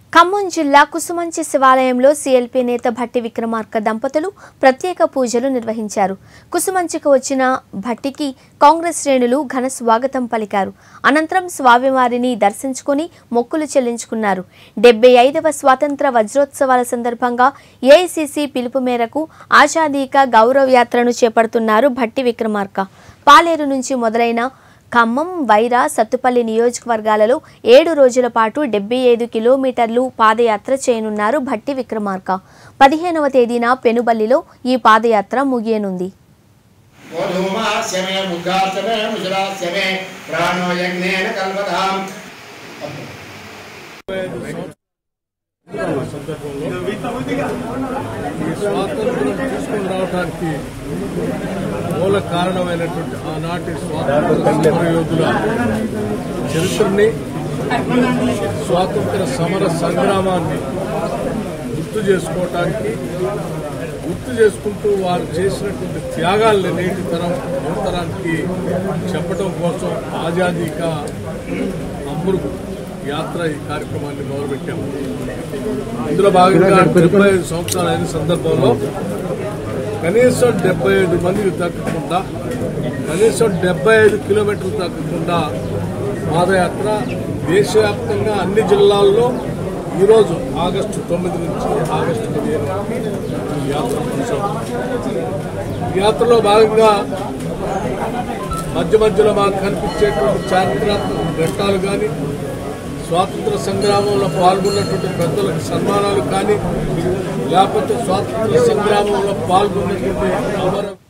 ఖమ్మం జిల్లా కుసుమంచి శివాలయంలో సీఎల్పీ నేత భట్టి విక్రమార్క దంపతులు ప్రత్యేక పూజలు నిర్వహించారు కుసుమంచికి వచ్చిన భట్టికి కాంగ్రెస్ శ్రేణులు ఘన స్వాగతం పలికారు అనంతరం స్వామివారిని దర్శించుకుని మొక్కులు చెల్లించుకున్నారు డెబ్బై ఐదవ స్వాతంత్ర వజ్రోత్సవాల సందర్భంగా ఏఐసిసి పిలుపు మేరకు ఆజాదీక గౌరవ యాత్రను చేపడుతున్నారు భట్టి విక్రమార్క పాలేరు నుంచి మొదలైన ఖమ్మం వైరా సత్తుపల్లి నియోజకవర్గాలలో ఏడు రోజుల పాటు డెబ్బై ఐదు కిలోమీటర్లు పాదయాత్ర చేయనున్నారు భట్టి విక్రమార్క పదిహేనవ తేదీన పెనుబల్లిలో ఈ పాదయాత్ర ముగియనుంది ఓధూమాస్య మే ముగ్గాస్య మే ముజరాస్య మే ప్రాణో యజ్ఞేన కల్పతాం ఈ స్వాతంత్రం తీసుకొని రావడానికి మూల కారణమైనటువంటి ఆనాటి స్వాతంత్ర సమర యోధుల చరిత్రని స్వాతంత్ర సమర సంగ్రామాన్ని గుర్తు చేసుకోవటానికి గుర్తు చేసుకుంటూ వారు చేసినటువంటి త్యాగాల్ని నేటి తరం యువతరానికి చెప్పడం కోసం ఆజాదీక అమృత్ యాత్ర ఈ కార్యక్రమాన్ని మొదలుపెట్టాము ఇందులో భాగంగా డెబ్బై ఐదు సంవత్సరాలు అయిన సందర్భంలో కనీసం డెబ్బై ఐదు మందికి తగ్గకుండా కనీసం డెబ్బై ఐదు కిలోమీటర్లు తగ్గకుండా పాదయాత్ర దేశవ్యాప్తంగా అన్ని జిల్లాల్లో ఈరోజు ఆగస్టు తొమ్మిది నుంచి ఆగస్టు పదిహేను వరకు ఈ యాత్ర కొనసాగుతుంది ఈ యాత్రలో భాగంగా మధ్య మధ్యలో మాకు కనిపించేటువంటి చారిత్రాత్మక ఘట్టాలు కానీ స్వాతంత్ర సంగ్రామంలో పాల్గొన్నటువంటి పెద్దలకు సన్మానాలు కానీ లేకపోతే స్వాతంత్ర సంగ్రామంలో పాల్గొన్నటువంటి అమర